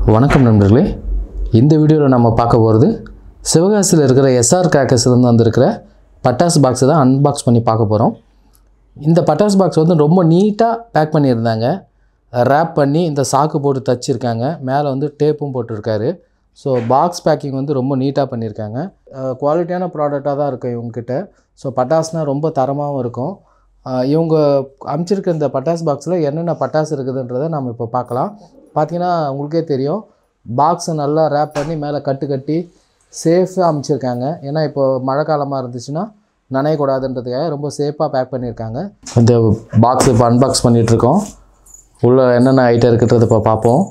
வணக்கம் நண்பர்களே இந்த வீடியோவில் நம்ம பார்க்க போகிறது சிவகாசியில் இருக்கிற எஸ்ஆர் கிராக்கர்ஸ்லேருந்து வந்திருக்கிற பட்டாசு பாக்ஸை தான் அன்பாக்ஸ் பண்ணி பார்க்க போகிறோம் இந்த பட்டாசு பாக்ஸ் வந்து ரொம்ப நீட்டாக பேக் பண்ணியிருந்தாங்க ரேப் பண்ணி இந்த சாக்கு போட்டு தச்சிருக்காங்க மேலே வந்து டேப்பும் போட்டிருக்காரு ஸோ பாக்ஸ் பேக்கிங் வந்து ரொம்ப நீட்டாக பண்ணியிருக்காங்க குவாலிட்டியான ப்ராடக்டாக தான் இருக்கும் இவங்ககிட்ட ஸோ பட்டாசுனால் ரொம்ப தரமாகவும் இருக்கும் அஹ் இவங்க அமைச்சிருக்க இந்த பட்டாசு பாக்ஸில் என்னென்ன பட்டாசு இருக்குதுன்றதை நம்ம இப்போ பார்க்கலாம் பார்த்தீங்கன்னா உங்களுக்கே தெரியும் பாக்ஸை நல்லா ரேப் பண்ணி மேலே கட்டு கட்டி சேஃபாக அமைச்சிருக்காங்க ஏன்னா இப்போ மழை காலமாக இருந்துச்சுன்னா நனையக்கூடாதுன்றதுக்காக ரொம்ப சேஃபாக பேக் பண்ணியிருக்காங்க இந்த பாக்ஸ் இப்போ அன்பாக்ஸ் பண்ணிகிட்ருக்கோம் உள்ள என்னென்ன ஐட்டம் இருக்குன்றதை இப்போ பார்ப்போம்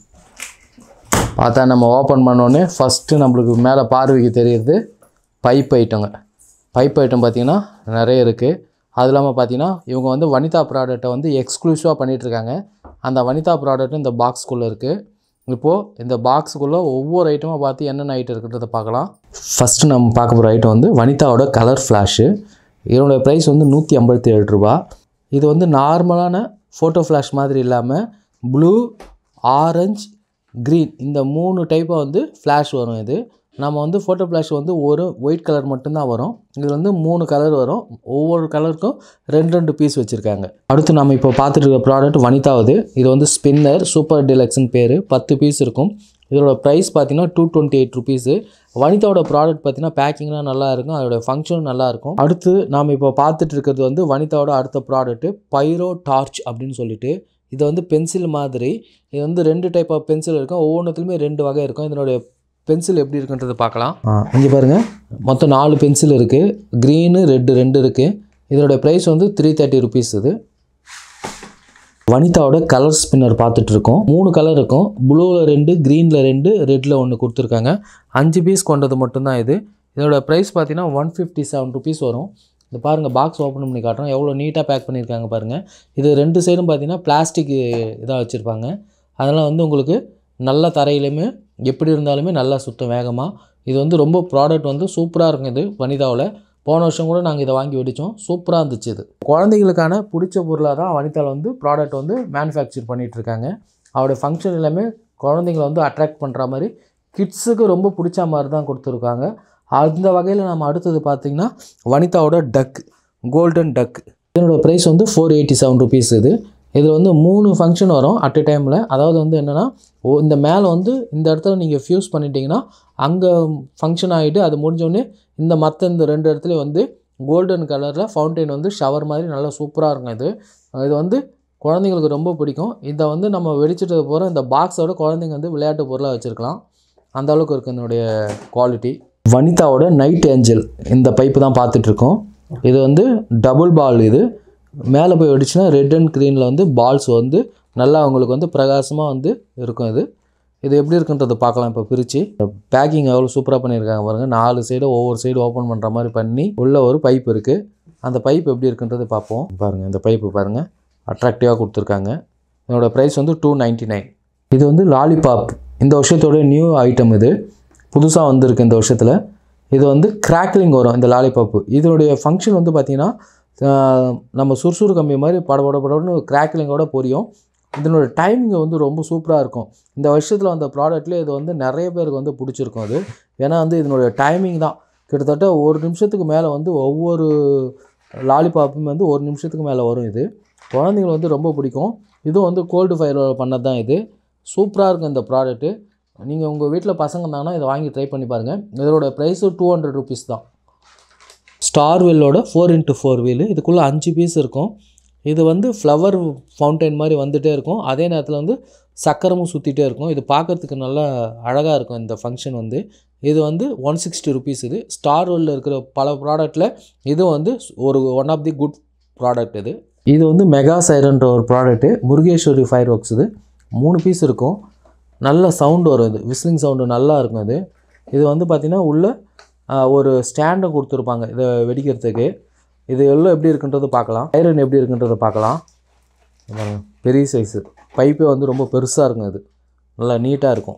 பார்த்தா நம்ம ஓப்பன் பண்ணோடனே ஃபஸ்ட்டு நம்மளுக்கு மேலே பார்வைக்கு தெரியுது பைப் ஐட்டங்க பைப் ஐட்டம் பார்த்திங்கன்னா நிறைய இருக்குது அது இல்லாமல் பார்த்தீங்கன்னா இவங்க வந்து வனிதா ப்ராடக்ட்டை வந்து எக்ஸ்க்ளூசிவாக பண்ணிகிட்ருக்காங்க அந்த வனிதா ப்ராடக்ட்டும் இந்த பாக்ஸ்குள்ளே இருக்குது இப்போது இந்த பாக்ஸுக்குள்ளே ஒவ்வொரு ஐட்டமாக பார்த்து என்னென்ன ஐட்டம் இருக்குன்றதை பார்க்கலாம் ஃபஸ்ட்டு நம்ம பார்க்க போகிற ஐட்டம் வந்து வனிதாவோட கலர் ஃப்ளாஷு இதனுடைய ப்ரைஸ் வந்து நூற்றி ஐம்பத்தி ஏழு ரூபா இது வந்து நார்மலான ஃபோட்டோ ஃப்ளாஷ் மாதிரி இல்லாமல் ப்ளூ ஆரஞ்சு க்ரீன் இந்த மூணு டைப்பாக வந்து ஃப்ளாஷ் வரும் இது நம்ம வந்து ஃபோட்டோ ஃப்ளாஷ் வந்து ஒரு ஒயிட் கலர் மட்டும்தான் வரும் இதில் வந்து மூணு கலர் வரும் ஒவ்வொரு கலருக்கும் ரெண்டு ரெண்டு பீஸ் வச்சுருக்காங்க அடுத்து நம்ம இப்போ பார்த்துட்டு இருக்க ப்ராடக்ட் வனிதாவுது இது வந்து ஸ்பின்னர் சூப்பர் டிலக்ஸ்னு பேர் பத்து பீஸ் இருக்கும் இதோட ப்ரைஸ் பார்த்தீங்கன்னா டூ டுவெண்ட்டி எயிட் ருபீஸு வனிதாவோட ப்ராடக்ட் பார்த்தீங்கன்னா பேக்கிங்லாம் நல்லா இருக்கும் அதோட ஃபங்க்ஷனும் நல்லா இருக்கும் அடுத்து நாம் இப்போ பார்த்துட்டு இருக்கிறது வந்து வனிதாவோட அடுத்த ப்ராடக்ட்டு பைரோ டார்ச் அப்படின்னு சொல்லிட்டு இது வந்து பென்சில் மாதிரி இது வந்து ரெண்டு டைப் ஆஃப் பென்சில் இருக்கும் ஒவ்வொன்றுத்துலையுமே ரெண்டு வகை இருக்கும் இதனுடைய பென்சில் எப்படி இருக்குன்றதை பார்க்கலாம் இங்கே பாருங்கள் மொத்தம் நாலு பென்சில் இருக்குது க்ரீனு ரெட்டு ரெண்டு இருக்குது இதோட ப்ரைஸ் வந்து த்ரீ தேர்ட்டி ருபீஸ் இது வனிதாவோட கலர் ஸ்பின்னர் பார்த்துட்டு இருக்கோம் மூணு கலர் இருக்கும் ப்ளூவில் ரெண்டு க்ரீனில் ரெண்டு ரெட்டில் ஒன்று கொடுத்துருக்காங்க அஞ்சு பீஸ் கொண்டது மட்டும்தான் இது இதோட ப்ரைஸ் பார்த்தீங்கன்னா ஒன் ஃபிஃப்டி செவன் ருபீஸ் வரும் இது பாருங்கள் பாக்ஸ் ஓப்பன் பண்ணி காட்டுறோம் எவ்வளோ நீட்டாக பேக் பண்ணியிருக்காங்க பாருங்கள் இது ரெண்டு சைடும் பார்த்தீங்கன்னா பிளாஸ்டிக் இதாக வச்சுருப்பாங்க அதனால் வந்து உங்களுக்கு நல்ல தரையிலுமே எப்படி இருந்தாலுமே நல்லா சுத்தம் வேகமாக இது வந்து ரொம்ப ப்ராடக்ட் வந்து சூப்பராக இருக்கும் இது வனிதாவில் போன வருஷம் கூட நாங்கள் இதை வாங்கி வெடித்தோம் சூப்பராக இருந்துச்சு இது குழந்தைங்களுக்கான பிடிச்ச பொருளாக தான் வனிதாவில் வந்து ப்ராடக்ட் வந்து மேனுஃபேக்சர் பண்ணிகிட்ருக்காங்க அவருடைய ஃபங்க்ஷன் எல்லாமே குழந்தைங்கள வந்து அட்ராக்ட் பண்ணுற மாதிரி கிட்ஸுக்கு ரொம்ப பிடிச்ச மாதிரி தான் கொடுத்துருக்காங்க அந்த வகையில் நம்ம அடுத்தது பார்த்திங்கன்னா வனிதாவோட டக் கோல்டன் டக் இதனோட ப்ரைஸ் வந்து ஃபோர் எயிட்டி செவன் ருபீஸ் இது இதில் வந்து மூணு ஃபங்க்ஷன் வரும் அட் எ டைமில் அதாவது வந்து என்னென்னா ஓ இந்த மேலே வந்து இந்த இடத்துல நீங்கள் ஃப்யூஸ் பண்ணிட்டீங்கன்னா அங்கே ஃபங்க்ஷன் ஆகிட்டு அது முடிஞ்சோடனே இந்த மற்ற இந்த ரெண்டு இடத்துல வந்து கோல்டன் கலரில் ஃபவுண்டைன் வந்து ஷவர் மாதிரி நல்லா சூப்பராக இருக்கும் இது இது வந்து குழந்தைங்களுக்கு ரொம்ப பிடிக்கும் இதை வந்து நம்ம வெடிச்சிட்டு போகிற இந்த பாக்ஸோட குழந்தைங்க வந்து விளையாட்டு பொருளாக வச்சுருக்கலாம் அந்த அளவுக்கு இருக்குது இதனுடைய குவாலிட்டி வனிதாவோட நைட் ஏஞ்சல் இந்த பைப்பு தான் பார்த்துட்ருக்கோம் இது வந்து டபுள் பால் இது மேலே போய் வெடிச்சுன்னா ரெட் அண்ட் க்ரீனில் வந்து பால்ஸ் வந்து நல்லா அவங்களுக்கு வந்து பிரகாசமாக வந்து இருக்கும் இது இது எப்படி இருக்குன்றதை பார்க்கலாம் இப்போ பிரித்து பேக்கிங் எவ்வளோ சூப்பராக பண்ணியிருக்காங்க பாருங்கள் நாலு சைடு ஒவ்வொரு சைடு ஓப்பன் பண்ணுற மாதிரி பண்ணி உள்ள ஒரு பைப் இருக்குது அந்த பைப் எப்படி இருக்குன்றதை பார்ப்போம் பாருங்கள் இந்த பைப்பு பாருங்கள் அட்ராக்டிவாக கொடுத்துருக்காங்க இதோட ப்ரைஸ் வந்து டூ நைன்ட்டி நைன் இது வந்து லாலிபாப் இந்த வருஷத்தோட நியூ ஐட்டம் இது புதுசாக வந்திருக்கு இந்த வருஷத்தில் இது வந்து கிராக்லிங் வரும் இந்த லாலிபாப்பு இதனுடைய ஃபங்க்ஷன் வந்து பார்த்திங்கன்னா நம்ம சுறுசுறு கம்பி மாதிரி பட பட படன்னு கிராக்லிங்கோட பொரியும் இதனோட டைமிங் வந்து ரொம்ப சூப்பராக இருக்கும் இந்த வருஷத்தில் வந்த ப்ராடக்ட்லேயே இது வந்து நிறைய பேருக்கு வந்து பிடிச்சிருக்கும் அது ஏன்னா வந்து இதனுடைய டைமிங் தான் கிட்டத்தட்ட ஒரு நிமிஷத்துக்கு மேலே வந்து ஒவ்வொரு லாலிபாப்பும் வந்து ஒரு நிமிஷத்துக்கு மேலே வரும் இது குழந்தைங்களுக்கு வந்து ரொம்ப பிடிக்கும் இதுவும் வந்து கோல்டு ஃபயர் பண்ணது தான் இது சூப்பராக இருக்கும் இந்த ப்ராடக்ட்டு நீங்கள் உங்கள் வீட்டில் பசங்க இருந்தாங்கன்னா இதை வாங்கி ட்ரை பண்ணி பாருங்கள் இதோட ப்ரைஸு டூ ஹண்ட்ரட் ருபீஸ் தான் ஸ்டார் வீலோட ஃபோர் இன்ட்டு ஃபோர் வீலு இதுக்குள்ளே அஞ்சு பீஸ் இருக்கும் இது வந்து ஃப்ளவர் ஃபவுண்டைன் மாதிரி வந்துகிட்டே இருக்கும் அதே நேரத்தில் வந்து சக்கரமும் சுற்றிட்டே இருக்கும் இது பார்க்குறதுக்கு நல்லா அழகாக இருக்கும் இந்த ஃபங்க்ஷன் வந்து இது வந்து ஒன் சிக்ஸ்டி ருபீஸ் இது ஸ்டார் வேர்ல்டில் இருக்கிற பல ப்ராடக்ட்டில் இது வந்து ஒரு one of the good product இது இது வந்து மெகா சைரன்ற ஒரு ப்ராடக்ட்டு முருகேஸ்வரி ஃபயர் ஒர்க்ஸ் இது மூணு பீஸ் இருக்கும் நல்ல சவுண்டு வரும் இது விஸ்லிங் சவுண்டு நல்லா இருக்கும் இது இது வந்து பார்த்திங்கன்னா உள்ள ஒரு ஸ்டாண்டை கொடுத்துருப்பாங்க இதை வெடிக்கிறதுக்கு இது எல்லாம் எப்படி இருக்குன்றது பார்க்கலாம் ஐரன் எப்படி இருக்குன்றதை பார்க்கலாம் பெரிய சைஸு பைப்பே வந்து ரொம்ப பெருசாக இருக்கும் இது நல்லா நீட்டாக இருக்கும்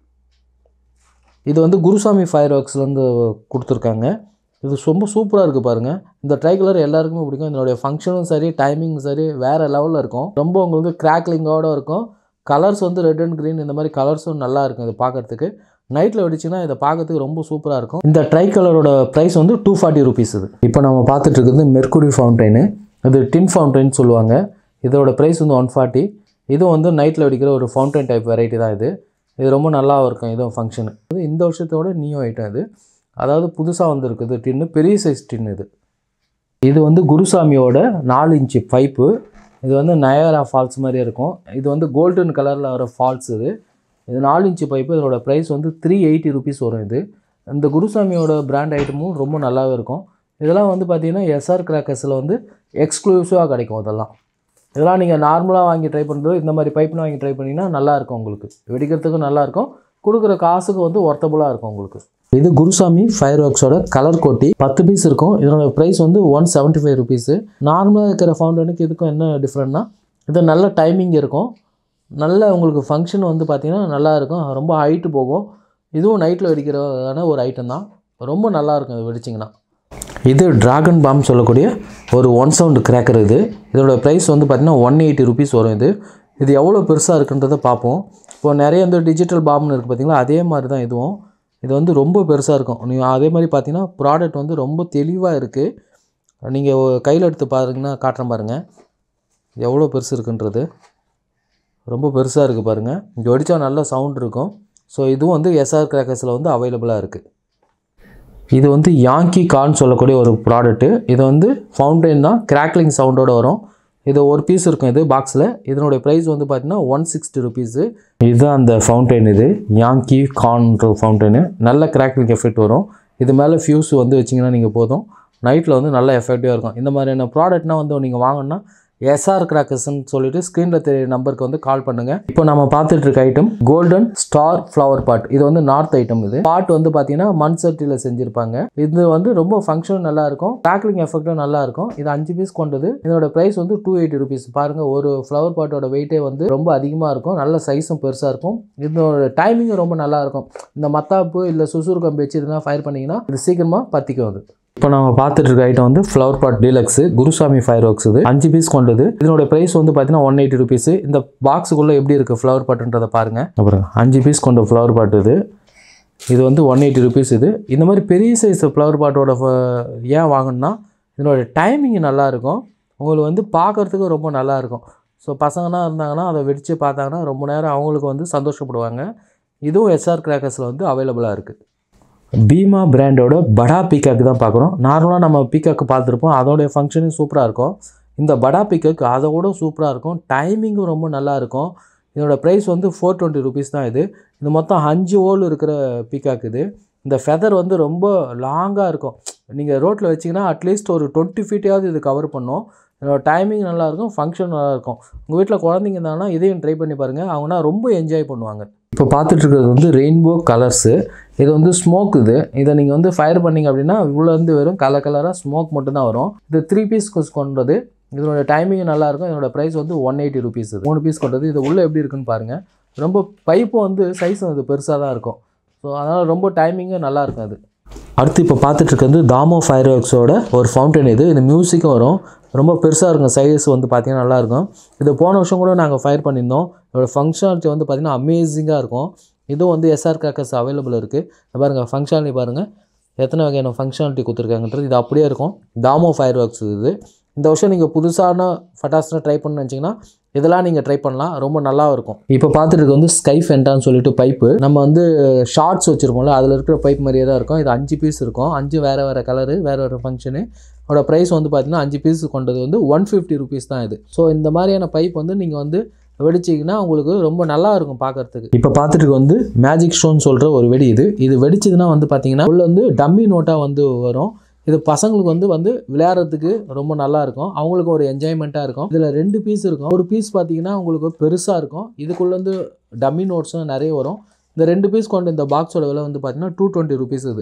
இது வந்து குருசாமி ஃபயர் ஒர்க்ஸ்லேருந்து கொடுத்துருக்காங்க இது ரொம்ப சூப்பராக இருக்குது பாருங்கள் இந்த ட்ரை கலர் எல்லாருக்குமே பிடிக்கும் இதனுடைய ஃபங்க்ஷனும் சரி டைமிங்கும் சரி வேறு லெவலில் இருக்கும் ரொம்ப உங்களுக்கு கிராக்லிங்கோடு இருக்கும் கலர்ஸ் வந்து ரெட் அண்ட் க்ரீன் இந்த மாதிரி கலர்ஸும் நல்லா இருக்கும் இது பார்க்கறதுக்கு நைட்டில் வெடிச்சிங்கன்னா இதை பார்க்கறதுக்கு ரொம்ப சூப்பராக இருக்கும் இந்த ட்ரை கலரோட ப்ரைஸ் வந்து டூ ஃபார்ட்டி ருபீஸ் இது இப்போ நம்ம பார்த்துட்டு இருக்கிறது மெர்குரி ஃபவுண்டைனு இது டின் ஃபவுண்டைன் சொல்லுவாங்க இதோட ப்ரைஸ் வந்து ஒன் ஃபார்ட்டி இதுவும் வந்து நைட்டில் வெடிக்கிற ஒரு ஃபவுண்டைன் டைப் வெரைட்டி தான் இது இது ரொம்ப நல்லா இருக்கும் இதுவும் ஃபங்க்ஷனு இது இந்த வருஷத்தோட நியூ ஐட்டம் இது அதாவது புதுசாக வந்திருக்குது டின்னு பெரிய சைஸ் டின் இது இது வந்து குருசாமியோட நாலு இன்ச்சு பைப்பு இது வந்து நயரா ஃபால்ஸ் மாதிரி இருக்கும் இது வந்து கோல்டன் கலரில் வர ஃபால்ஸ் இது இது நாலு இன்ச்சு பைப்பு இதோட ப்ரைஸ் வந்து த்ரீ எயிட்டி ருபீஸ் வரும் இது இந்த குருசாமியோட பிராண்ட் ஐட்டமும் ரொம்ப நல்லாவே இருக்கும் இதெல்லாம் வந்து பார்த்தீங்கன்னா எஸ்ஆர் கிராக்கர்ஸில் வந்து எக்ஸ்க்ளூசிவாக கிடைக்கும் இதெல்லாம் இதெல்லாம் நீங்கள் நார்மலாக வாங்கி ட்ரை பண்ணுறது இந்த மாதிரி பைப்னு வாங்கி ட்ரை பண்ணிங்கன்னா நல்லாயிருக்கும் உங்களுக்கு வெடிக்கிறதுக்கும் நல்லாயிருக்கும் கொடுக்குற காசுக்கு வந்து ஒர்த்தபுளாக இருக்கும் உங்களுக்கு இது குருசாமி ஃபயர் ஒர்க்ஸோட கலர் கோட்டி பத்து பீஸ் இருக்கும் இதனோட ப்ரைஸ் வந்து ஒன் செவன்ட்டி ஃபைவ் ருபீஸு நார்மலாக இருக்கிற ஃபவுண்டனுக்கு இதுக்கும் என்ன டிஃப்ரெண்ட்னா இது நல்ல டைமிங் இருக்கும் நல்ல உங்களுக்கு ஃபங்க்ஷன் வந்து பார்த்திங்கன்னா நல்லா இருக்கும் ரொம்ப ஹைட்டு போகும் இதுவும் நைட்டில் வெடிக்கிறதான ஒரு ஐட்டம் தான் ரொம்ப நல்லாயிருக்கும் இது வெடிச்சிங்கன்னா இது டிராகன் பாம் சொல்லக்கூடிய ஒரு ஒன் சவுண்டு கிராக்கர் இது இதோட ப்ரைஸ் வந்து பார்த்திங்கன்னா ஒன் எயிட்டி ருபீஸ் வரும் இது இது எவ்வளோ பெருசாக இருக்குன்றதை பார்ப்போம் இப்போ நிறைய இந்த டிஜிட்டல் பாம்னு இருக்குது பார்த்தீங்களா அதே மாதிரி தான் இதுவும் இது வந்து ரொம்ப பெருசாக இருக்கும் நீங்கள் அதே மாதிரி பார்த்தீங்கன்னா ப்ராடக்ட் வந்து ரொம்ப தெளிவாக இருக்குது நீங்கள் கையில் எடுத்து பாருங்கன்னா காட்டுறேன் பாருங்கள் எவ்வளோ பெருசு இருக்குன்றது ரொம்ப பெருசாக இருக்குது பாருங்கள் இங்கே வெடித்தா நல்ல சவுண்ட் இருக்கும் ஸோ இதுவும் வந்து எஸ்ஆர் கிராக்கர்ஸில் வந்து அவைலபிளாக இருக்குது இது வந்து யாங்கி கான் சொல்லக்கூடிய ஒரு ப்ராடக்ட்டு இது வந்து ஃபவுண்டைன் தான் கிராக்லிங் சவுண்டோட வரும் இது ஒரு பீஸ் இருக்கும் இது பாக்ஸில் இதனுடைய ப்ரைஸ் வந்து பார்த்தீங்கன்னா ஒன் சிக்ஸ்டி ருபீஸு இதுதான் அந்த ஃபவுண்டைன் இது யாங்கி கான்ற ஃபவுண்டைனு நல்ல கிராக்லிங் எஃபெக்ட் வரும் இது மேலே ஃபியூஸ் வந்து வச்சிங்கன்னா நீங்கள் போதும் நைட்டில் வந்து நல்ல எஃபெக்டிவாக இருக்கும் இந்த மாதிரியான ப்ராடக்ட்னா வந்து நீங்கள் வாங்கினா எஸ்ஆர் கிராக்கர்ஸ்னு சொல்லிட்டு ஸ்க்ரீனில் தெரிய நம்பருக்கு வந்து கால் பண்ணுங்கள் இப்போ நம்ம பார்த்துட்டு இருக்க item golden star flower pot இது வந்து நார்த் ஐட்டம் இது பாட் வந்து பார்த்தீங்கன்னா மண் சட்டியில் செஞ்சுருப்பாங்க இது வந்து ரொம்ப ஃபங்க்ஷன் நல்லா இருக்கும் பேக்கிங் எஃபெக்டும் நல்லா இருக்கும் இது அஞ்சு பீஸ் கொண்டது இதோட ப்ரைஸ் வந்து டூ எயிட்டி ருபீஸ் பாருங்கள் ஒரு ஃப்ளவர் பாட்டோட வெயிட்டே வந்து ரொம்ப அதிகமாக இருக்கும் நல்ல சைஸும் பெருசாக இருக்கும் இதோட டைமிங்கும் ரொம்ப நல்லா இருக்கும் இந்த மத்தாப்பு இல்லை சுசுறு வச்சு இதெல்லாம் ஃபயர் பண்ணிங்கன்னா இது சீக்கிரமாக பற்றிக்கும் அது இப்போ நம்ம பார்த்துட்டு இருக்க ஐட்டம் வந்து flower pot deluxe Guruswamy fireworks இது அஞ்சு பீஸ் கொண்டது இதனோட ப்ரைஸ் வந்து பார்த்தீங்கன்னா ஒன் எயிட்டி ருபீஸ் இந்த பாக்ஸுக்குள்ளே எப்படி இருக்குது ஃப்ளவர் பாட்டுன்றதை பாருங்கள் அப்புறம் அஞ்சு பீஸ் கொண்ட ஃப்ளவர் பாட் இது இது வந்து ஒன் எயிட்டி ருபீஸ் இது இந்த மாதிரி பெரிய சைஸ் ஃப்ளவர் பாட்டோட ஏன் வாங்கணும்னா இதனோட டைமிங் நல்லா இருக்கும் உங்களுக்கு வந்து பார்க்குறதுக்கு ரொம்ப நல்லா இருக்கும் ஸோ பசங்கன்னா இருந்தாங்கன்னா அதை வெடித்து பார்த்தாங்கன்னா ரொம்ப நேரம் அவங்களுக்கு வந்து சந்தோஷப்படுவாங்க இதுவும் எஸ்ஆர் கிராக்கர்ஸில் வந்து அவைலபிளாக இருக்குது பீமா பிராண்டோட படா பீக்காக் தான் பார்க்குறோம் நார்மலாக நம்ம பீக்காக்கு பார்த்துருப்போம் அதோடைய ஃபங்க்ஷனும் சூப்பராக இருக்கும் இந்த படா பீக்காக் அதை விட சூப்பராக இருக்கும் டைமிங்கும் ரொம்ப நல்லா இருக்கும் இதோட ப்ரைஸ் வந்து ஃபோர் டுவெண்ட்டி ருபீஸ் தான் இது இது மொத்தம் அஞ்சு ஓல் இருக்கிற பீக்காக் இது இந்த ஃபெதர் வந்து ரொம்ப லாங்காக இருக்கும் நீங்கள் ரோட்டில் வச்சிங்கன்னா அட்லீஸ்ட் ஒரு டுவெண்ட்டி ஃபீட்டையாவது இது கவர் பண்ணும் இதோட டைமிங் நல்லாயிருக்கும் ஃபங்க்ஷன் நல்லாயிருக்கும் உங்கள் வீட்டில் குழந்தைங்க இருந்தாங்கன்னா இதையும் ட்ரை பண்ணி பாருங்கள் அவங்கன்னா ரொம்ப என்ஜாய் பண்ணுவாங்க இப்போ பார்த்துட்டு இருக்கிறது வந்து ரெயின்போ கலர்ஸு இது வந்து ஸ்மோக் இது இதை நீங்கள் வந்து ஃபயர் பண்ணிங்க அப்படின்னா இவ்வளோ வந்து வெறும் கலர் கலராக ஸ்மோக் மட்டும்தான் வரும் இது த்ரீ பீஸ் கொண்டது இதனோட டைமிங் நல்லாயிருக்கும் இதனோட ப்ரைஸ் வந்து ஒன் எயிட்டி ருபீஸ் இது மூணு பீஸ் கொண்டது இது உள்ளே எப்படி இருக்குன்னு பாருங்கள் ரொம்ப பைப்பும் வந்து சைஸும் அது பெருசாக தான் இருக்கும் ஸோ அதனால் ரொம்ப டைமிங்கும் நல்லாயிருக்கும் அது அடுத்து இப்போ பார்த்துட்டு இருக்கிறது தாமோ ஃபயர் ஒர்க்ஸோட ஒரு ஃபவுண்டன் இது இது மியூசிக்கும் வரும் ரொம்ப பெருசாக இருக்கும் சைஸ் வந்து பார்த்தீங்கன்னா நல்லாயிருக்கும் இது போன வருஷம் கூட நாங்கள் ஃபயர் பண்ணியிருந்தோம் இதோட ஃபங்க்ஷனாலிட்டி வந்து பார்த்திங்கன்னா அமேசிங்காக இருக்கும் இதுவும் வந்து எஸ்ஆர் கிராக்கர்ஸ் அவைலபிள் இருக்குது பாருங்கள் ஃபங்க்ஷனாலிட்டி பாருங்கள் எத்தனை வகையான ஃபங்க்ஷனாலிட்டி கொடுத்துருக்காங்கன்றது இது அப்படியே இருக்கும் தாமோ ஃபயர் ஒர்க்ஸ் இது இந்த வருஷம் நீங்கள் புதுசான ஃபட்டாஸ்லாம் ட்ரை பண்ணு நினச்சிங்கன்னா இதெல்லாம் நீங்கள் ட்ரை பண்ணலாம் ரொம்ப நல்லா இருக்கும் இப்போ பார்த்துட்டு வந்து ஸ்கை ஃபென்டான்னு சொல்லிட்டு பைப்பு நம்ம வந்து ஷார்ட்ஸ் வச்சுருப்போம்ல அதில் இருக்கிற பைப் மாதிரியே தான் இருக்கும் இது அஞ்சு பீஸ் இருக்கும் அஞ்சு வேறு வேறு கலரு வேறு வேறு ஃபங்க்ஷனு அதோட ப்ரைஸ் வந்து பார்த்தீங்கன்னா அஞ்சு பீஸ் கொண்டது வந்து ஒன் ஃபிஃப்டி ருபீஸ் தான் இது ஸோ இந்த மாதிரியான பைப் வந்து நீங்கள் வந்து வெடிச்சிங்கன்னா உங்களுக்கு ரொம்ப நல்லா இருக்கும் பார்க்கறதுக்கு இப்போ பார்த்துட்டு வந்து மேஜிக் ஷோன்னு சொல்கிற ஒரு வெடி இது இது வெடிச்சதுன்னா வந்து பார்த்தீங்கன்னா உள்ள வந்து டம்மி நோட்டாக வந்து வரும் இது பசங்களுக்கு வந்து வந்து விளையாடுறதுக்கு ரொம்ப நல்லா இருக்கும் அவங்களுக்கு ஒரு என்ஜாய்மெண்ட்டாக இருக்கும் இதில் ரெண்டு பீஸ் இருக்கும் ஒரு பீஸ் பார்த்தீங்கன்னா உங்களுக்கு பெருசாக இருக்கும் இதுக்குள்ள வந்து டம்மி நோட்ஸும் நிறைய வரும் இந்த ரெண்டு பீஸ் கொண்ட இந்த பாக்ஸோட விலை வந்து பார்த்தீங்கன்னா டூ டுவெண்ட்டி ருபீஸ் இது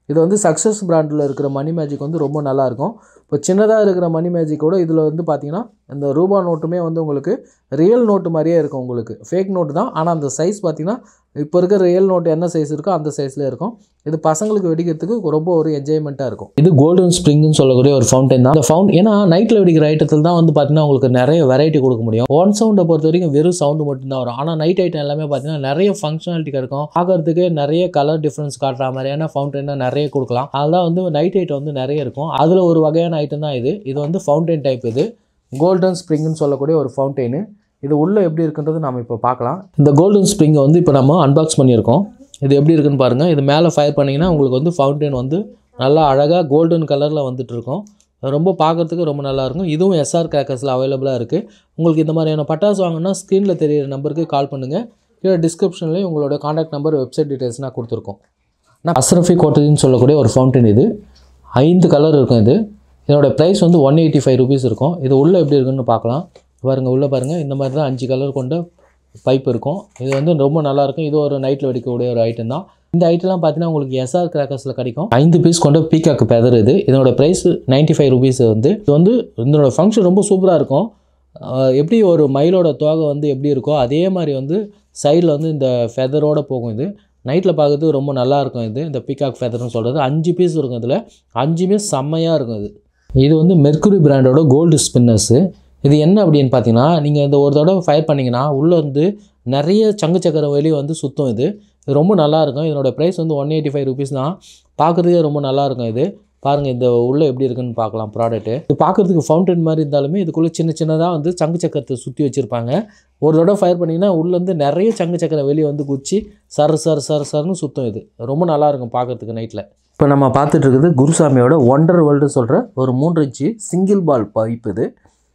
இது வந்து சக்ஸஸ் பிராண்டில் இருக்கிற மணி மேஜிக் வந்து ரொம்ப நல்லாயிருக்கும் இப்போ சின்னதாக இருக்கிற மணி மேஜிக்கோட இதில் வந்து பார்த்தீங்கன்னா இந்த ரூபா நோட்டுமே வந்து உங்களுக்கு ரியல் நோட்டு மாதிரியே இருக்கும் உங்களுக்கு ஃபேக் நோட்டு தான் ஆனால் அந்த சைஸ் பார்த்தீங்கன்னா இப்போ இருக்கிற ரியல் நோட்டு என்ன சைஸ் இருக்கோ அந்த சைஸில் இருக்கும் இது பசங்களுக்கு வெடிக்கிறதுக்கு ரொம்ப ஒரு என்ஜாய்மெண்ட்டாக இருக்கும் இது கோல்டன் ஸ்ப்ரிங்னு சொல்லக்கூடிய ஒரு ஃபவுண்டைன் தான் இந்த ஃபவுண்ட் ஏன்னா நைட்டில் வெடிக்கிற ஐட்டத்தில் தான் வந்து பார்த்தீங்கன்னா உங்களுக்கு நிறைய வெரைட்டி கொடுக்க முடியும் ஒன் சவுண்டை பொறுத்த வரைக்கும் வெறும் சவுண்டு மட்டும்தான் வரும் ஆனால் நைட் ஐட்டம் எல்லாமே பார்த்தீங்கன்னா நிறைய ஃபங்க்ஷனாலிட்டி கிடைக்கும் பார்க்கறதுக்கு நிறைய கலர் டிஃப்ரென்ஸ் காட்டுற மாதிரியான ஃபவுண்டைனை நிறைய கொடுக்கலாம் அதெல்லாம் வந்து நைட் ஐட்டம் வந்து நிறைய இருக்கும் அதில் ஒரு வகையான ஐட்டம் தான் இது இது வந்து ஃபவுண்டைன் டைப் இது கோல்டன் ஸ்ப்ரிங்னு சொல்லக்கூடிய ஒரு ஃபவுண்டெயின் இது உள்ளே எப்படி இருக்குன்றது நம்ம இப்போ பார்க்கலாம் இந்த கோல்டன் ஸ்ப்ரிங்கை வந்து இப்போ நம்ம அன்பாக்ஸ் பண்ணியிருக்கோம் இது எப்படி இருக்குன்னு பாருங்கள் இது மேலே ஃபயர் பண்ணிங்கன்னா உங்களுக்கு வந்து ஃபவுண்டைன் வந்து நல்லா அழகாக கோல்டன் கலரில் வந்துட்டு இருக்கும் ரொம்ப பார்க்கறதுக்கு ரொம்ப நல்லா இருக்கும் இதுவும் எஸ்ஆர் கிராக்கர்ஸில் அவைலபிளாக இருக்குது உங்களுக்கு இந்த மாதிரியான பட்டாசு வாங்கினா ஸ்க்ரீனில் தெரியிற நம்பருக்கு கால் பண்ணுங்கள் கீழே டிஸ்கிரிப்ஷன்லேயும் உங்களோட காண்டாக்ட் நம்பர் வெப்சைட் டீட்டெயில்ஸ் நான் கொடுத்துருக்கோம் நான் அஸ்ரஃபி கோட்டதின்னு சொல்லக்கூடிய ஒரு ஃபவுண்டைன் இது ஐந்து கலர் இருக்கும் இது இதோட ப்ரைஸ் வந்து ஒன் எயிட்டி ஃபைவ் ருபீஸ் இருக்கும் இது உள்ளே எப்படி இருக்குன்னு பார்க்கலாம் பாருங்கள் உள்ளே பாருங்கள் இந்த மாதிரி தான் அஞ்சு கலர் கொண்ட பைப் இருக்கும் இது வந்து ரொம்ப நல்லாயிருக்கும் இது ஒரு நைட்டில் வெடிக்கக்கூடிய ஒரு ஐட்டம் தான் இந்த ஐட்டம்லாம் பார்த்தீங்கன்னா உங்களுக்கு எஸ்ஆர் கிராக்கர்ஸில் கிடைக்கும் ஐந்து பீஸ் கொண்ட பீக்காக்கு பெதர் இது இதனோட ப்ரைஸ் நைன்ட்டி ஃபைவ் ருபீஸ் வந்து இது வந்து இதனோட ஃபங்க்ஷன் ரொம்ப சூப்பராக இருக்கும் ஆஹ் எப்படி ஒரு மயிலோட தோகை வந்து எப்படி இருக்கோ அதே மாதிரி வந்து சைடில் வந்து இந்த ஃபெதரோடு போகும் இது நைட்டில் பார்க்கறதுக்கு ரொம்ப நல்லா இருக்கும் இது இந்த பீகாக் ஃபெதர்னு சொல்கிறது அஞ்சு பீஸ் இருக்கும் இதில் அஞ்சுமே செம்மையாக இருக்கும் இது இது வந்து மெர்க்குரி பிராண்டோட கோல்டு ஸ்பின்னர்ஸு இது என்ன அப்படின்னு பார்த்தீங்கன்னா நீங்கள் இந்த ஒரு தடவை ஃபயர் பண்ணிங்கன்னா உள்ளே வந்து நிறைய சங்கு சக்கரம் வெளியே வந்து சுத்தம் இது இது ரொம்ப நல்லா இருக்கும் இதனோட ப்ரைஸ் வந்து ஒன் எயிட்டி ஃபைவ் ருபீஸ் தான் பார்க்குறதுக்கே ரொம்ப நல்லா இருக்கும் இது பாருங்கள் இந்த உள்ளே எப்படி இருக்குன்னு பார்க்கலாம் ப்ராடக்ட்டு இது பார்க்குறதுக்கு ஃபவுண்டன் மாதிரி இருந்தாலுமே இதுக்குள்ளே சின்ன சின்னதாக வந்து சங்கு சக்கரத்தை சுற்றி வச்சுருப்பாங்க ஒரு தடவை ஃபயர் பண்ணிங்கன்னா உள்ளேருந்து நிறைய சங்கு சக்கரம் வெளியே வந்து குச்சி சர் சர் சர் சர்னு சுத்தம் இது ரொம்ப நல்லா இருக்கும் பார்க்கறதுக்கு நைட்டில் இப்போ நம்ம பார்த்துட்டு இருக்குது குருசாமியோட ஒண்டர் வேர்ல்டு சொல்கிற ஒரு மூன்று இன்ச்சு சிங்கிள் பால் பைப் இது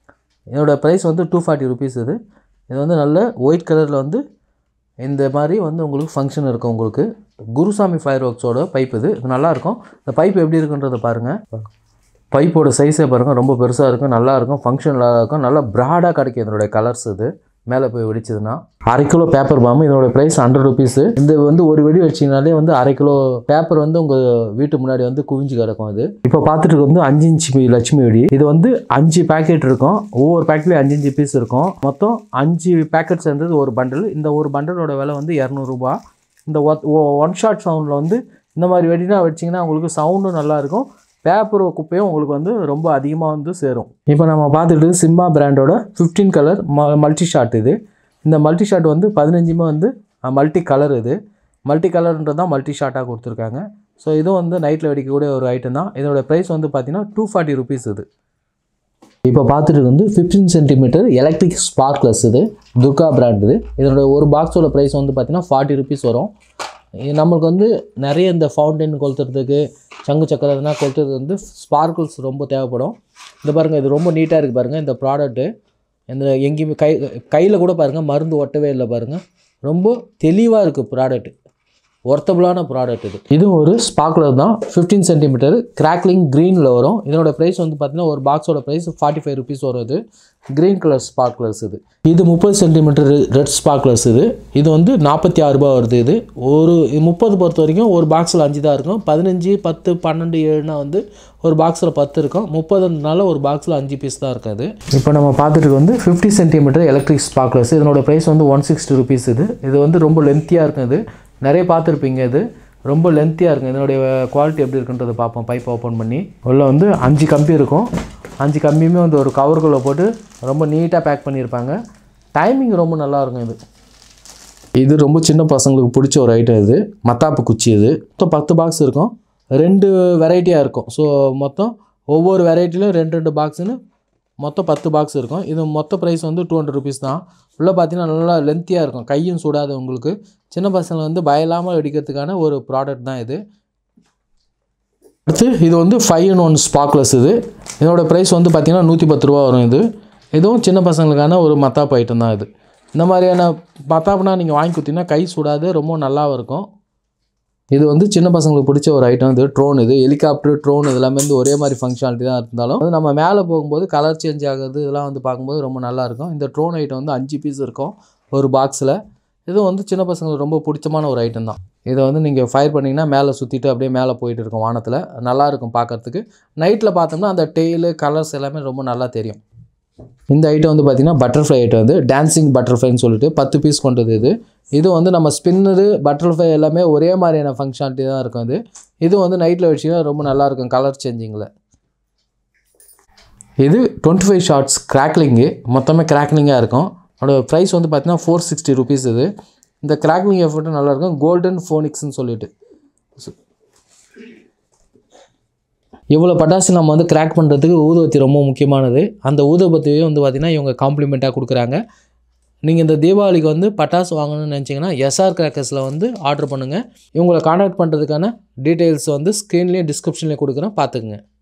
இதோட ப்ரைஸ் வந்து டூ ஃபார்ட்டி ருபீஸ் இது இது வந்து நல்ல ஒயிட் கலரில் வந்து இந்த மாதிரி வந்து உங்களுக்கு ஃபங்க்ஷன் இருக்கும் உங்களுக்கு குருசாமி ஃபயர் ஒர்க்ஸோட பைப் இது இது நல்லாயிருக்கும் இந்த பைப் எப்படி இருக்குன்றதை பாருங்கள் பைப்போட சைஸே பாருங்கள் ரொம்ப பெருசாக இருக்கும் நல்லா இருக்கும் ஃபங்க்ஷன் நல்லா இருக்கும் நல்லா ப்ராடாக கிடைக்கும் இதனுடைய கலர்ஸ் இது மேலே போய் வெடிச்சதுன்னா அரை கிலோ பேப்பர் பாம்பு இதோட ப்ரைஸ் ஹண்ட்ரட் ருபீஸு இந்த வந்து ஒரு வெடி வச்சிங்கனாலே வந்து அரை கிலோ பேப்பர் வந்து உங்கள் வீட்டு முன்னாடி வந்து குவிஞ்சு கிடக்கும் இது இப்போ பார்த்துட்டு வந்து அஞ்சு இன்ச்சு லட்சுமி வெடி இது வந்து அஞ்சு பேக்கெட் இருக்கும் ஒவ்வொரு பேக்கெட்லேயும் அஞ்சு அஞ்சு பீஸ் இருக்கும் மொத்தம் அஞ்சு பேக்கெட் சேர்ந்தது ஒரு பண்டில் இந்த ஒரு பண்டலோட விலை வந்து இரநூறுபா இந்த ஒன் ஷாட் சவுண்டில் வந்து இந்த மாதிரி வெடினா வச்சிங்கன்னா உங்களுக்கு சவுண்டும் நல்லாயிருக்கும் பேப்பர் குப்பையும் உங்களுக்கு வந்து ரொம்ப அதிகமாக வந்து சேரும் இப்போ நம்ம பார்த்துட்டு சிம்பா பிராண்டோட ஃபிஃப்டீன் கலர் ம மல்டி ஷாட் இது இந்த மல்டி ஷாட் வந்து பதினஞ்சுமே வந்து மல்டி கலர் இது மல்டி கலர்ன்றது தான் மல்டி ஷாட்டாக கொடுத்துருக்காங்க ஸோ இதுவும் வந்து நைட்டில் வெடிக்கக்கூடிய ஒரு ஐட்டம் தான் இதோட ப்ரைஸ் வந்து பார்த்தீங்கன்னா டூ ஃபார்ட்டி ருபீஸ் இது இப்போ பார்த்துட்டு வந்து ஃபிஃப்டீன் சென்டிமீட்டர் எலக்ட்ரிக் ஸ்பார்க்லஸ் இது துர்கா பிராண்ட் இது இதோட ஒரு பாக்ஸோட ப்ரைஸ் வந்து பார்த்தீங்கன்னா ஃபார்ட்டி ருபீஸ் வரும் இது நம்மளுக்கு வந்து நிறைய இந்த ஃபவுண்டைன் கொளுத்துறதுக்கு சங்கு சக்கரம் இதெல்லாம் கொளுத்துறது வந்து ஸ்பார்க்கிள்ஸ் ரொம்ப தேவைப்படும் இந்த பாருங்கள் இது ரொம்ப நீட்டாக இருக்குது பாருங்கள் இந்த ப்ராடக்ட்டு இந்த எங்கேயுமே கை கையில் கூட பாருங்கள் மருந்து ஒட்டவே இல்லை பாருங்கள் ரொம்ப தெளிவாக இருக்குது ப்ராடக்ட் ஒர்த்தபுளான ப்ராடக்ட் இது இது ஒரு ஸ்பார்க்லர் தான் ஃபிஃப்டீன் சென்டிமீட்டர் கிராக்லிங் க்ரீனில் வரும் இதனோட ப்ரைஸ் வந்து பார்த்தீங்கன்னா ஒரு பாக்ஸோட ப்ரைஸ் ஃபார்ட்டி ஃபைவ் ருபீஸ் வரும் இது க்ரீன் கலர் ஸ்பார்க்லர்ஸ் இது இது முப்பது சென்டிமீட்டர் ரெட் ஸ்பார்க்லர்ஸ் இது இது வந்து நாற்பத்தி ஆறு ரூபாய் வருது இது ஒரு முப்பது பொறுத்த வரைக்கும் ஒரு பாக்ஸில் அஞ்சு தான் இருக்கும் பதினஞ்சு பத்து பன்னெண்டு ஏழுனா வந்து ஒரு பாக்ஸில் பத்து இருக்கும் முப்பதுனால ஒரு பாக்ஸில் அஞ்சு பீஸ் தான் இருக்காது இப்போ நம்ம பார்த்துட்டு வந்து ஃபிஃப்டி சென்டிமீட்டர் எலக்ட்ரிக் ஸ்பார்க்லர்ஸ் இதனோட ப்ரைஸ் வந்து ஒன் சிக்ஸ்டி ருபீஸ் இது இது வந்து ரொம்ப லென்த்தியாக இருக்கும் இது நிறைய பார்த்துருப்பீங்க இது ரொம்ப லென்த்தியாக இருக்கும் இதனுடைய குவாலிட்டி எப்படி இருக்குன்றதை பார்ப்போம் பைப் ஓப்பன் பண்ணி உள்ள வந்து அஞ்சு கம்பி இருக்கும் அஞ்சு கம்பியுமே வந்து ஒரு கவருக்குள்ளே போட்டு ரொம்ப நீட்டாக பேக் பண்ணியிருப்பாங்க டைமிங் ரொம்ப நல்லா இருக்கும் இது இது ரொம்ப சின்ன பசங்களுக்கு பிடிச்ச ஒரு ஐட்டம் இது மத்தாப்பு குச்சி இது மொத்தம் பத்து பாக்ஸ் இருக்கும் ரெண்டு வெரைட்டியாக இருக்கும் ஸோ மொத்தம் ஒவ்வொரு வெரைட்டிலையும் ரெண்டு ரெண்டு பாக்ஸுன்னு மொத்தம் பத்து பாக்ஸ் இருக்கும் இது மொத்த ப்ரைஸ் வந்து டூ ஹண்ட்ரட் ருபீஸ் தான் உள்ளே பார்த்தீங்கன்னா நல்லா லென்த்தியாக இருக்கும் கையும் சுடாது உங்களுக்கு சின்ன பசங்க வந்து பயலாமல் வெடிக்கிறதுக்கான ஒரு ப்ராடக்ட் தான் இது அடுத்து இது வந்து ஃபைவ் இன் ஒன் ஸ்பாக்லெஸ் இது இதோட ப்ரைஸ் வந்து பார்த்திங்கன்னா நூற்றி பத்து ரூபா வரும் இது இதுவும் சின்ன பசங்களுக்கான ஒரு மத்தாப்பு ஐட்டம் தான் இது இந்த மாதிரியான மத்தாப்புனா நீங்கள் வாங்கி கொடுத்தீங்கன்னா கை சுடாது ரொம்ப நல்லாவும் இருக்கும் இது வந்து சின்ன பசங்களுக்கு பிடிச்ச ஒரு ஐட்டம் இது ட்ரோன் இது ஹெலிகாப்டர் ட்ரோன் இதெல்லாமே வந்து ஒரே மாதிரி ஃபங்க்ஷனாலிட்டி தான் இருந்தாலும் அது நம்ம மேலே போகும்போது கலர் சேஞ்ச் ஆகுது இதெல்லாம் வந்து பார்க்கும்போது ரொம்ப நல்லா இருக்கும் இந்த ட்ரோன் ஐட்டம் வந்து அஞ்சு பீஸ் இருக்கும் ஒரு பாக்ஸில் இதுவும் வந்து சின்ன பசங்களுக்கு ரொம்ப பிடிச்சமான ஒரு ஐட்டம் தான் இதை வந்து நீங்கள் ஃபயர் பண்ணிங்கன்னா மேலே சுற்றிட்டு அப்படியே மேலே போயிட்டு இருக்கும் வானத்தில் நல்லாயிருக்கும் பார்க்கறதுக்கு நைட்டில் பார்த்தோம்னா அந்த டெய்லு கலர்ஸ் எல்லாமே ரொம்ப நல்லா தெரியும் இந்த ஐட்டம் வந்து பார்த்திங்கன்னா பட்டர்ஃப்ளை ஐட்டம் வந்து டான்சிங் பட்டர்ஃப்ளைன்னு சொல்லிட்டு பத்து பீஸ் கொண்டது இது இது வந்து நம்ம ஸ்பின்னரு பட்டர்ஃப்ளை எல்லாமே ஒரே மாதிரியான ஃபங்க்ஷனாலிட்டி தான் இருக்கும் இது இது வந்து நைட்டில் வச்சிங்கன்னா ரொம்ப நல்லாயிருக்கும் கலர் சேஞ்சிங்கில் இது டுவெண்ட்டி ஃபைவ் ஷார்ட்ஸ் கிராக்லிங்கு மொத்தமே கிராக்லிங்காக இருக்கும் அதோட ப்ரைஸ் வந்து பார்த்தீங்கன்னா ஃபோர் சிக்ஸ்டி ருபீஸ் இது இந்த கிராக்லிங் எஃபர்ட்டும் நல்லாயிருக்கும் கோல்டன் ஃபோனிக்ஸ்னு சொல்லிட்டு இவ்வளோ பட்டாசு நம்ம வந்து கிராக் பண்ணுறதுக்கு ஊதுபத்தி ரொம்ப முக்கியமானது அந்த ஊதுபத்தியே வந்து பார்த்திங்கன்னா இவங்க காம்ப்ளிமெண்ட்டாக கொடுக்குறாங்க நீங்கள் இந்த தீபாவளிக்கு வந்து பட்டாசு வாங்கணும்னு நினச்சிங்கன்னா எஸ்ஆர் கிராக்கர்ஸில் வந்து ஆர்டர் பண்ணுங்கள் இவங்களை காண்டாக்ட் பண்ணுறதுக்கான டீட்டெயில்ஸ் வந்து ஸ்க்ரீன்லேயும் டிஸ்கிரிப்ஷன்லேயும் கொடுக்குறேன் பார்த்துக்குங்க